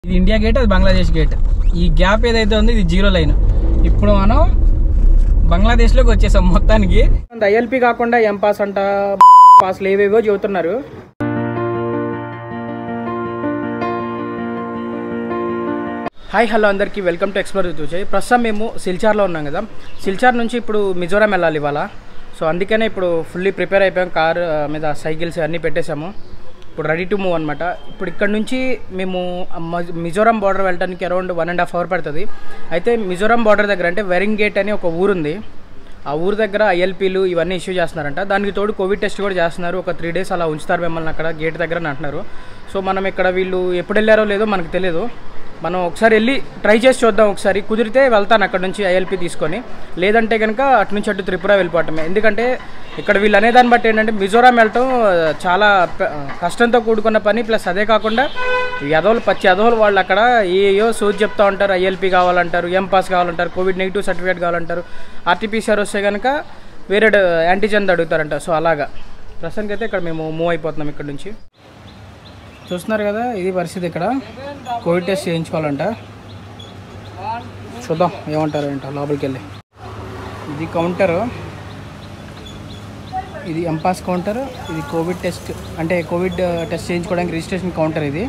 ఇది India gate అది Bangladesh gate ఈ గ్యాప్ ఏదైతే ఉందో ఇది జీరో లైన్ ఇప్పుడు మనం బంగ్లాదేశ్లోకి వచ్చేసాం మొత్తానికి ఐఎల్పి కాకుండా ఎం పాస్ అంట పాస్లు ఏవేవో చెబుతున్నారు హాయ్ హలో అందరికీ వెల్కమ్ టు ఎక్స్ప్లోర్ చూసాయి ప్రస్తుతం మేము సిల్చార్లో ఉన్నాం కదా సిల్చార్ నుంచి ఇప్పుడు మిజోరాం వెళ్ళాలి ఇవాళ సో అందుకనే ఇప్పుడు ఫుల్లీ ప్రిపేర్ అయిపోయాం కార్ ఆ, మీద సైకిల్స్ అన్నీ పెట్టేశాము ఇప్పుడు రెడీ టు మూవ్ అనమాట ఇప్పుడు ఇక్కడ నుంచి మేము మ- మిజోరాం బార్డర్ వెళ్ళడానికి around one and half hour పడుతుంది అయితే మిజోరాం బార్డర్ దగ్గర అంటే వెరింగ్ గేట్ అని ఒక ఊరుంది ఆ ఊరు దగ్గర ఐఎల్పీలు ఇవన్నీ ఇష్యూ చేస్తున్నారంట దానికి తోడు కోవిడ్ టెస్ట్ కూడా చేస్తున్నారు ఒక త్రీ డేస్ అలా ఉంచుతారు మిమ్మల్ని అక్కడ గేట్ దగ్గర అని అంటున్నారు సో మనం ఇక్కడ వీళ్ళు ఎప్పుడు వెళ్ళారో లేదో మనకు తెలియదు మనం ఒకసారి వెళ్ళి ట్రై చేసి చూద్దాం ఒకసారి కుదిరితే వెళ్తాను అక్కడ నుంచి ఐఎల్పీ తీసుకొని లేదంటే కనుక అటు నుంచి అటు త్రిపుర వెళ్ళిపోవటమే ఎందుకంటే ఇక్కడ వీళ్ళు అనేదాన్ని బట్టి ఏంటంటే మిజోరాం వెళ్ళటం ఆ, చాలా ప- కష్టంతో కూడుకున్న పని ప్లస్ అదే కాకుండా యదవులు పచ్చి యదవులు వాళ్ళు అక్కడ ఏయో సోది చెప్తా ఉంటారు ఐఎల్పీ కావాలంటారు ఎం పాస్ కావాలంటారు కోవిడ్ నెగిటివ్ సర్టిఫికేట్ కావాలంటారు ఆర్టీపీసీఆర్ వస్తే కనుక వేరే యాంటీజెన్ అడుగుతారంట సో అలాగా ప్రస్తుతానికి అయితే ఇక్కడ మేము మూవ్ అయిపోతున్నాం ఇక్కడ నుంచి చూస్తున్నారు కదా ఇది పరిస్థితి ఇక్కడ కోవిడ్ టెస్ట్ చేయించుకోవాలంట చూద్దాం ఏమంటారు ఏంటో లోపలికి వెళ్ళి ఇది కౌంటర్ ఇది ఎంపాస్ కౌంటర్ ఇది కోవిడ్ టెస్ట్ అంటే కోవిడ్ టెస్ట్ చేయించుకోవడానికి రిజిస్ట్రేషన్ కౌంటర్ ఇది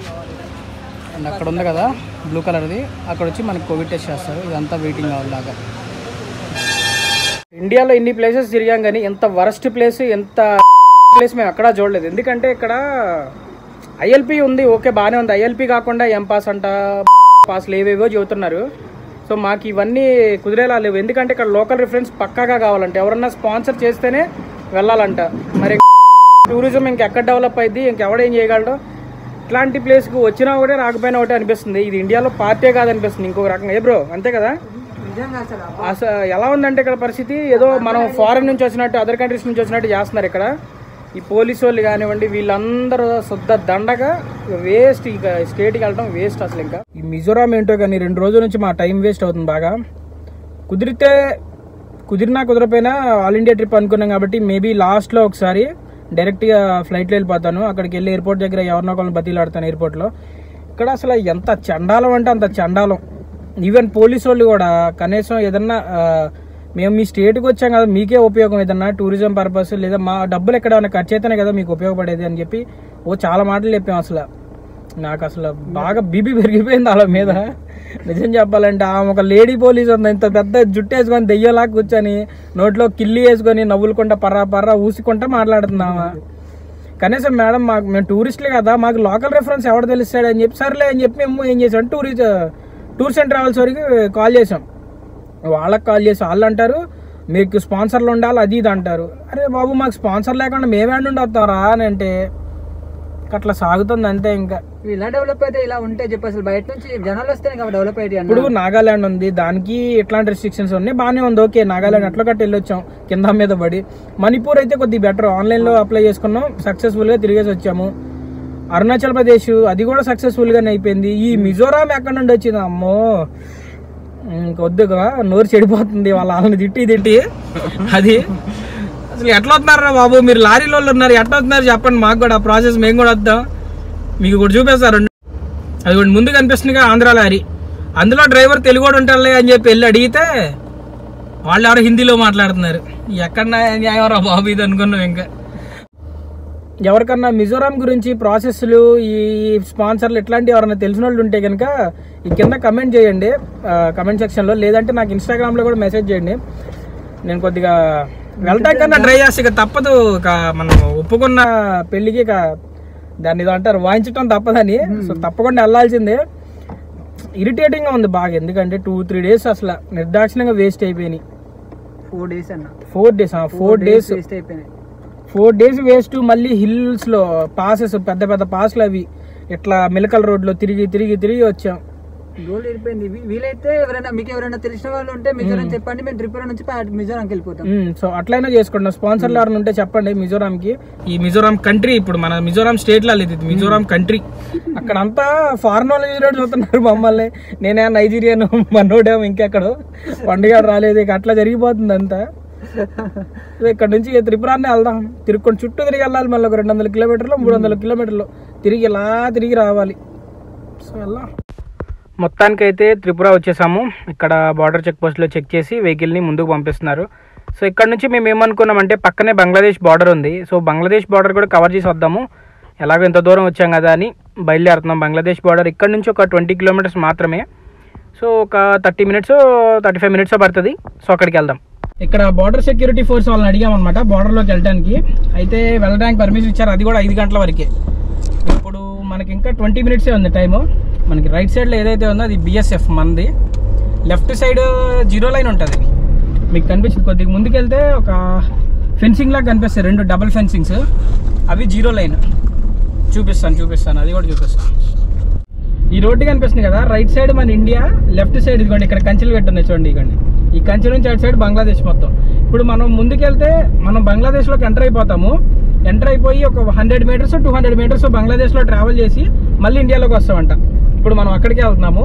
అండ్ అక్కడ ఉంది కదా బ్లూ కలర్ది అక్కడ వచ్చి మనకి కోవిడ్ టెస్ట్ చేస్తారు ఇదంతా వెయిటింగ్ లాగా ఇండియాలో ఇన్ని ప్లేసెస్ తిరిగాం కానీ ఎంత వరస్ట్ ప్లేస్ ఎంత ప్లేస్ మేము ఎక్కడా చూడలేదు ఎందుకంటే ఇక్కడ ఐఎల్పి ఉంది ఓకే బాగానే ఉంది ఐఎల్పి కాకుండా ఎం పాస్ అంట పాస్లు ఏవేవో చెబుతున్నారు సో మాకు ఇవన్నీ కుదిరేలా లేవు ఎందుకంటే ఇక్కడ లోకల్ రిఫరెన్స్ పక్కాగా కావాలంటే ఎవరన్నా స్పాన్సర్ చేస్తేనే వెళ్ళాలంట మరి టూరిజం ఇంకెక్కడ డెవలప్ అయింది ఇంకెవడేం చేయగలడు ఇట్లాంటి ప్లేస్కి వచ్చినా ఒకటే రాకపోయినా ఒకటే అనిపిస్తుంది ఇది ఇండియాలో పార్టీ కాదనిపిస్తుంది ఇంకొక రకంగా ఏ బ్రో అంతే కదా అసలు ఎలా ఉందంటే ఇక్కడ పరిస్థితి ఏదో మనం ఫారెన్ నుంచి వచ్చినట్టు అదర్ కంట్రీస్ నుంచి వచ్చినట్టు చేస్తున్నారు ఇక్కడ ఈ పోలీసు వాళ్ళు కానివ్వండి వీళ్ళందరూ శుద్ధ దండగా వేస్ట్ ఇక స్టేట్కి వెళ్ళడం వేస్ట్ అసలు ఇంకా ఈ మిజోరాం ఏంటో కానీ రెండు రోజుల నుంచి మా టైం వేస్ట్ అవుతుంది బాగా కుదిరితే కుదిరినా కుదరపోయినా ఆల్ ఇండియా ట్రిప్ అనుకున్నాం కాబట్టి మేబీ లాస్ట్లో ఒకసారి డైరెక్ట్గా ఫ్లైట్లో వెళ్ళిపోతాను అక్కడికి వెళ్ళి ఎయిర్పోర్ట్ దగ్గర ఎవరినో ఒకరిని బతిలాడతాను ఎయిర్పోర్ట్లో ఇక్కడ అసలు ఎంత చండాలం అంటే అంత చండాలం ఈవెన్ పోలీసు వాళ్ళు కూడా కనీసం ఏదన్నా ఆ, మేము మీ స్టేట్కి వచ్చాం కదా మీకే ఉపయోగం ఏదన్నా టూరిజం పర్పస్ లేదా మా డబ్బులు ఎక్కడ ఏమైనా ఖర్చు అయితేనే కదా మీకు ఉపయోగపడేది అని చెప్పి ఓ చాలా మాటలు చెప్పాం అసలు నాకు అసలు బాగా బీపీ పెరిగిపోయింది వాళ్ళ మీద నిజం చెప్పాలంటే ఆ ఒక లేడీ పోలీస్ ఉంది ఇంత పెద్ద జుట్టు వేసుకొని దెయ్యలా కూర్చొని నోట్లో కిల్లి వేసుకొని నవ్వులుకుంటా పర్రా పర్రా ఊసుకుంటా మాట్లాడుతున్నావా కనీసం మేడం మాకు మేము టూరిస్టులు కదా మాకు లోకల్ రెఫరెన్స్ ఎవరు తెలుస్తాడు అని చెప్పి సర్లే అని చెప్పి మేము ఏం చేసాం టూరిస్ట్ టూర్స్ అండ్ ట్రావెల్స్ వరకు కాల్ చేసాం వాళ్ళకి కాల్ చేసి వాళ్ళు అంటారు మీకు స్పాన్సర్లు ఉండాలి అది ఇది అంటారు అరే బాబు మాకు స్పాన్సర్ లేకుండా మేమేండి ఉండొస్తారా అని అంటే అట్లా సాగుతుంది అంతే ఇంకా ఇలా డెవలప్ అయితే ఇలా ఉంటే చెప్పి అసలు బయట నుంచి జనాలు వస్తేనే కదా డెవలప్ అయితే ఇప్పుడు నాగాలాండ్ ఉంది దానికి ఎట్లాంటి రెస్ట్రిక్షన్స్ ఉన్నాయి బాగానే ఉంది ఓకే నాగాలాండ్ అట్లా కట్టి వెళ్ళొచ్చాం కింద మీద పడి మణిపూర్ అయితే కొద్దిగా బెటర్ ఆన్లైన్లో అప్లై చేసుకున్నాం సక్సెస్ఫుల్గా తిరిగేసి వచ్చాము అరుణాచల్ ప్రదేశ్ అది కూడా సక్సెస్ఫుల్గానే అయిపోయింది ఈ మిజోరాం ఎక్కడ నుండి వచ్చింది అమ్మో కొద్దిగా నోరు చెడిపోతుంది వాళ్ళ వాళ్ళని తిట్టి తిట్టి అది అసలు ఎట్లా వస్తున్నారా బాబు మీరు లారీలో ఉన్నారు ఎట్లా వస్తున్నారు చెప్పండి మాకు కూడా ఆ ప్రాసెస్ మేము కూడా వద్దాం మీకు కూడా చూపిస్తారు అది కూడా ముందు కనిపిస్తుందిగా ఆంధ్ర లారీ అందులో డ్రైవర్ తెలుగు కూడా ఉంటారులే అని చెప్పి వెళ్ళి అడిగితే వాళ్ళు ఎవరో హిందీలో మాట్లాడుతున్నారు ఎక్కడ న్యాయం రా బాబు ఇది అనుకున్నాం ఇంకా ఎవరికన్నా మిజోరాం గురించి ప్రాసెస్లు ఈ స్పాన్సర్లు ఇట్లాంటివి ఎవరైనా తెలిసిన వాళ్ళు ఉంటే కనుక ఈ కింద కమెంట్ చేయండి కమెంట్ సెక్షన్లో లేదంటే నాకు ఇన్స్టాగ్రామ్లో కూడా మెసేజ్ చేయండి నేను కొద్దిగా వెళ్తాం కన్నా ట్రై చేస్తే ఇక తప్పదు ఇక మనం ఒప్పుకున్న పెళ్ళికి ఇక దాన్ని ఏదో అంటారు వాయించడం తప్పదని సో తప్పకుండా వెళ్ళాల్సిందే ఇరిటేటింగ్ గా ఉంది బాగా ఎందుకంటే టూ త్రీ డేస్ అసలు నిర్దాక్షిణంగా వేస్ట్ అయిపోయినాయి ఫోర్ డేస్ అన్న four days four days waste అయిపోయినాయి ఫోర్ డేస్ వేస్ట్ మళ్ళీ హిల్స్ లో పాసెస్ పెద్ద పెద్ద పాస్లు అవి ఇట్లా మిలకల్ రోడ్ లో తిరిగి తిరిగి తిరిగి వచ్చాం గోల్ వెళ్ళిపోయింది వీ- వీలైతే ఎవరైనా మీకు ఎవరైనా తెలిసిన వాళ్ళు ఉంటే మిజోరాం చెప్పండి మేము ట్రిపుర నుంచి పా- మిజోరాంకి వెళ్ళిపోతాం సో అట్లయినా చేసుకుంటాం స్పాన్సర్లు ఎవరైనా ఉంటే చెప్పండి మిజోరాం కి ఈ మిజోరాం కంట్రీ ఇప్పుడు మన మిజోరాం స్టేట్ లో లేదు ఇది మిజోరాం కంట్రీ అక్కడ అంతా ఫారెన్ వాళ్ళు చూసినట్టు చూస్తున్నారు మమ్మల్ని నేనే నైజీరియన్ మనోడేమో ఇంకెక్కడో పండుగ రాలేదు ఇక అట్లా జరిగిపోతుంది అంతా సో ఇక్కడ నుంచి ఇక త్రిపురాన్ని వెళ్దాం తిరుక్కొని చుట్టూ తిరిగి వెళ్ళాలి మళ్ళీ ఒక రెండు వందల కిలోమీటర్లు మూడు వందల కిలోమీటర్లు తిరిగి ఇలా తిరిగి రావాలి సో ఎలా మొత్తానికైతే త్రిపుర వచ్చేసాము ఇక్కడ బార్డర్ చెక్ పోస్ట్లో చెక్ చేసి వెహికల్ని ముందుకు పంపిస్తున్నారు సో ఇక్కడ నుంచి మేము ఏమనుకున్నామంటే పక్కనే బంగ్లాదేశ్ బార్డర్ ఉంది సో బంగ్లాదేశ్ బార్డర్ కూడా కవర్ చేసి వద్దాము ఎలాగో ఇంత దూరం వచ్చాం కదా అని బయలుదేరుతున్నాం బంగ్లాదేశ్ బార్డర్ ఇక్కడ నుంచి ఒక ట్వంటీ కిలోమీటర్స్ మాత్రమే సో ఒక thirty minutes thirty five minutes పడుతుంది సో అక్కడికి వెళ్దాం ఇక్కడ బార్డర్ సెక్యూరిటీ ఫోర్స్ వాళ్ళని అడిగామన్నమాట బార్డర్లోకి వెళ్ళడానికి అయితే వెళ్ళడానికి పర్మిషన్ ఇచ్చారు అది కూడా ఐదు గంటల వరకే ఇప్పుడు మనకి ఇంకా ట్వంటీ మినిట్సే ఉంది టైము మనకి రైట్ సైడ్లో ఏదైతే ఉందో అది బిఎస్ఎఫ్ మనది లెఫ్ట్ సైడ్ జీరో లైన్ ఉంటుంది మీకు కనిపించింది కొద్దిగా ముందుకెళ్తే ఒక ఫెన్సింగ్ లాగా కనిపిస్తాయి రెండు డబుల్ ఫెన్సింగ్స్ అవి జీరో లైన్ చూపిస్తాను చూపిస్తాను అది కూడా చూపిస్తాను ఈ రోడ్డు కనిపిస్తుంది కదా రైట్ సైడ్ మన ఇండియా లెఫ్ట్ సైడ్ ఇదిగోండి ఇక్కడ కంచెలు పెట్టున్నాయి చూడండి ఇదిగోండి ఈ కంచె నుంచి అటు సైడ్ బంగ్లాదేశ్ మొత్తం ఇప్పుడు మనం ముందుకెళ్తే మనం బంగ్లాదేశ్లోకి ఎంటర్ అయిపోతాము ఎంటర్ అయిపోయి ఒక hundred metres two hundred metres బంగ్లాదేశ్లో ట్రావెల్ చేసి మళ్ళీ ఇండియాలోకి వస్తామంట ఇప్పుడు మనం అక్కడికే వెళ్తున్నాము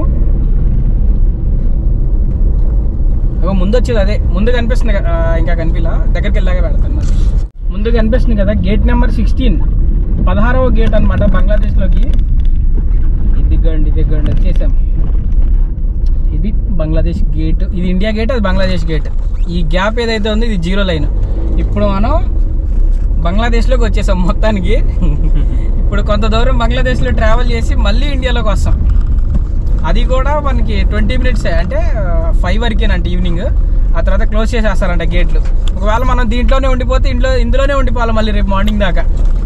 అగో ముందు వచ్చేది అదే ముందు కనిపిస్తుంది కదా, ఆ, ఇంకా కనిపిలా దగ్గరికి వెళ్ళాక పెడతాను మరి ముందు కనిపిస్తుంది కదా గేట్ నెంబర్ సిక్స్టీన్ పదహారవ గేట్ అనమాట బంగ్లాదేశ్లోకి దిగ్గండి దిగ్గండి వచ్చేసాం ఇది బంగ్లాదేశ్ గేట్ ఇది ఇండియా గేట్ అది బంగ్లాదేశ్ గేట్ ఈ గ్యాప్ ఏదైతే ఉందో ఇది జీరో లైన్ ఇప్పుడు మనం బంగ్లాదేశ్లోకి వచ్చేసాం మొత్తానికి ఇప్పుడు కొంత దూరం బంగ్లాదేశ్లో ట్రావెల్ చేసి మళ్ళీ ఇండియాలోకి వస్తాం అది కూడా మనకి ట్వంటీ మినిట్స్ అంటే ఫైవ్ వరకేనంట ఈవినింగ్ ఆ తర్వాత క్లోజ్ చేసేస్తారంట గేట్లు ఒకవేళ మనం దీంట్లోనే ఉండిపోతే ఇంట్లో ఇందులోనే ఉండిపోవాలి మళ్ళీ రేపు మార్నింగ్ దాకా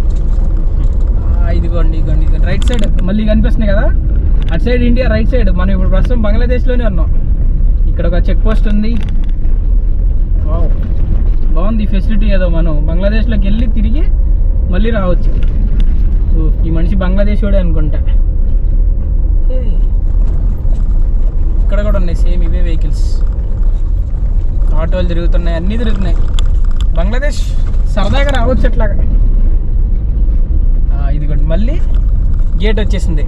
ఆ, ఇదిగోండి ఇదిగోండి ఇదిగోండి రైట్ సైడ్ మళ్ళీ కనిపిస్తున్నాయి కదా అటు సైడ్ ఇండియా రైట్ సైడ్ మనం ఇప్పుడు ప్రస్తుతం బంగ్లాదేశ్లోనే ఉన్నాం ఇక్కడ ఒక చెక్ పోస్ట్ ఉంది వావ్. బాగుంది ఈ ఫెసిలిటీ ఏదో మనం బంగ్లాదేశ్లోకి వెళ్ళి తిరిగి మళ్ళీ రావచ్చు ఓ, ఈ మనిషి బంగ్లాదేశ్ వాడే అనుకుంటా ఏయ్. ఇక్కడ కూడా ఉన్నాయి సేమ్ ఇవే వెహికల్స్ ఆటోలు తిరుగుతున్నాయి అన్నీ తిరుగుతున్నాయి బంగ్లాదేశ్ సరదాగా రావచ్చు అట్లాగా ఆ, ఇదిగోండి మళ్ళీ గేట్ వచ్చేసింది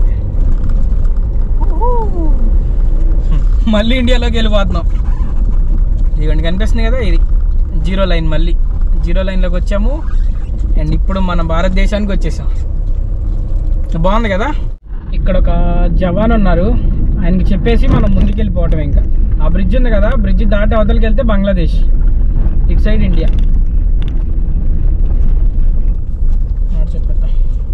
మళ్ళీ ఇండియాలోకి వెళ్ళిపోతున్నాం ఇదిగోండి కనిపిస్తుంది కదా ఇది జీరో లైన్ మళ్ళీ జీరో లైన్లోకి వచ్చాము అండ్ ఇప్పుడు మన భారతదేశానికి వచ్చేసాం బాగుంది కదా ఇక్కడ ఒక జవాన్ ఉన్నారు ఆయనకి చెప్పేసి మనం ముందుకు వెళ్ళిపోవటం ఇంకా ఆ బ్రిడ్జ్ ఉంది కదా బ్రిడ్జ్ దాటి అవతలకి వెళ్తే బంగ్లాదేశ్ ఇటు సైడ్ ఇండియా మాట చెప్పేద్దాం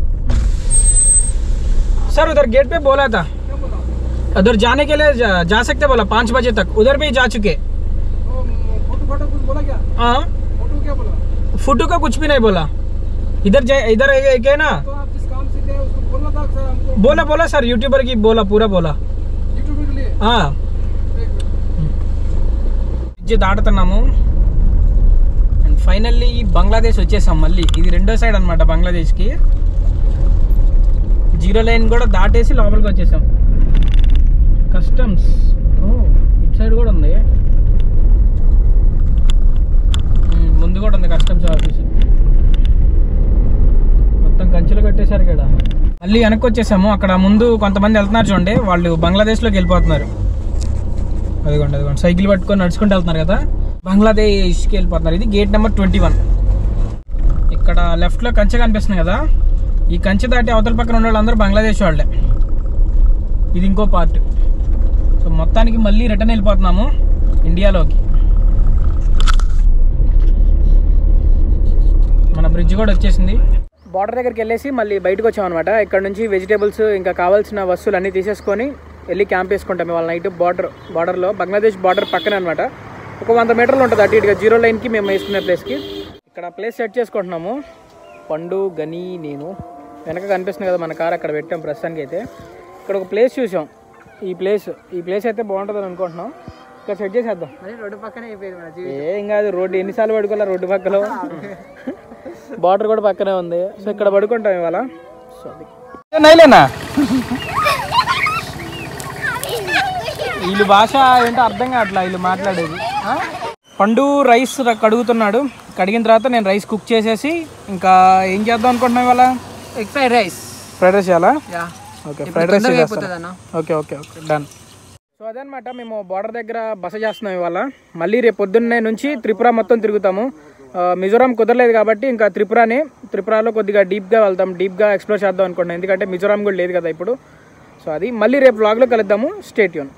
सर उधर गेट पे बोला था उधर जाने के लिए जा, जा सकते बोला पाँच बजे तक उधर भी जा चुके फोटो फोटो कुछ बोला क्या हाँ फोटो क्या बोला फुटू का कुछ भी नहीं बोला इधर जा इधर एक एक है ना तो आप जिस काम से गए उसको बोलना था सर हमको बोला बोला सर यूट्यूबर की बोला पूरा बोला यूट्यूब के लिए हाँ एक मिनट। బ్రిడ్జ్ దాటుతున్నాము అండ్ ఫైనల్లీ బంగ్లాదేశ్ వచ్చేసాం మళ్ళీ ఇది రెండో సైడ్ అనమాట బంగ్లాదేశ్కి జీరో లైన్ కూడా దాటేసి లోపలికి వచ్చేసాం కస్టమ్స్ ఓ ఇటు సైడ్ కూడా ఉంది ఉమ్, ముందు కూడా ఉంది కస్టమ్స్ ఆఫీస్ మొత్తం కంచెలు కట్టేశారు ఇక్కడ మళ్ళీ వెనక్కి వచ్చేసాము అక్కడ ముందు కొంతమంది వెళ్తున్నారు చూడండి వాళ్ళు బంగ్లాదేశ్లోకి వెళ్ళిపోతున్నారు అదిగోండి అదిగోండి సైకిల్ పట్టుకొని నడుచుకుంటూ వెళ్తున్నారు కదా బంగ్లాదేశ్కి వెళ్ళిపోతున్నారు ఇది గేట్ నెంబర్ ట్వంటీ వన్ ఇక్కడ లెఫ్ట్లో కంచె కనిపిస్తుంది కదా ఈ కంచె దాటి అవతల పక్కన ఉన్న వాళ్ళందరూ బంగ్లాదేశ్ వాళ్ళే ఇది ఇంకో పార్ట్ సో మొత్తానికి మళ్ళీ రిటర్న్ వెళ్ళిపోతున్నాము ఇండియాలోకి మన బ్రిడ్జ్ కూడా వచ్చేసింది బార్డర్ దగ్గరికి వెళ్ళేసి మళ్ళీ బయటకు వచ్చాం అనమాట ఇక్కడ నుంచి వెజిటేబుల్స్ ఇంకా కావాల్సిన వస్తువులు అన్నీ తీసేసుకొని వెళ్ళి క్యాంప్ వేసుకుంటాం వాళ్ళ నైట్ బార్డర్ బార్డర్లో బంగ్లాదేశ్ బార్డర్ పక్కనే అనమాట ఒక వంద మీటర్లు ఉంటుంది అటు ఇటుగా జీరో లైన్కి మేము వేసుకునే ప్లేస్కి ఇక్కడ ప్లేస్ సెట్ చేసుకుంటున్నాము పండు గని నేను వెనక కనిపిస్తుంది కదా మన కార్ అక్కడ పెట్టాం ప్రస్తుతానికి అయితే ఇక్కడ ఒక ప్లేస్ చూసాం ఈ ప్లేస్ ఈ ప్లేస్ అయితే బాగుంటుందని అనుకుంటున్నాం ఇక్కడ సెట్ చేసేద్దాం అదే రోడ్డు పక్కనే అయిపోయింది మన జీవితం ఏం కాదు రోడ్డు ఎన్నిసార్లు పడుకోవాలా రోడ్డు పక్కలో బార్డర్ కూడా పక్కనే ఉంది సో ఇక్కడ పడుకుంటాం ఇవాళ సో అది నైలేనా వీళ్ళు భాష ఏంటో అర్థం కావట్లా వీళ్ళు మాట్లాడేది ఆ? పండు రైస్ ర- కడుగుతున్నాడు కడిగిన తర్వాత నేను రైస్ కుక్ చేసేసి ఇంకా ఏం చేద్దాం అనుకుంటున్నాం ఇవాళ egg fried rice fried rice చేయాలా యా ఓకే ఫ్రైడ్ రైస్ తొందరగా చేస్తాను అయిపోతుంది అన్న okay okay okay done so అదనమాట మేము బార్డర్ దగ్గర బస చేస్తున్నాం ఇవాళ మళ్ళీ రేపు పొద్దున్నే నుంచి త్రిపుర మొత్తం తిరుగుతాము ఆ, మిజోరాం కుదరలేదు కాబట్టి ఇంకా త్రిపురనే త్రిపురలో కొద్దిగా డీప్గా వెళ్తాం డీప్గా ఎక్స్ప్లోర్ చేద్దాం అనుకుంటున్నాం ఎందుకంటే మిజోరాం కూడా లేదు కదా ఇప్పుడు సో అది మళ్ళీ రేపు vlog లో కలుద్దాము స్టేట్ యూన్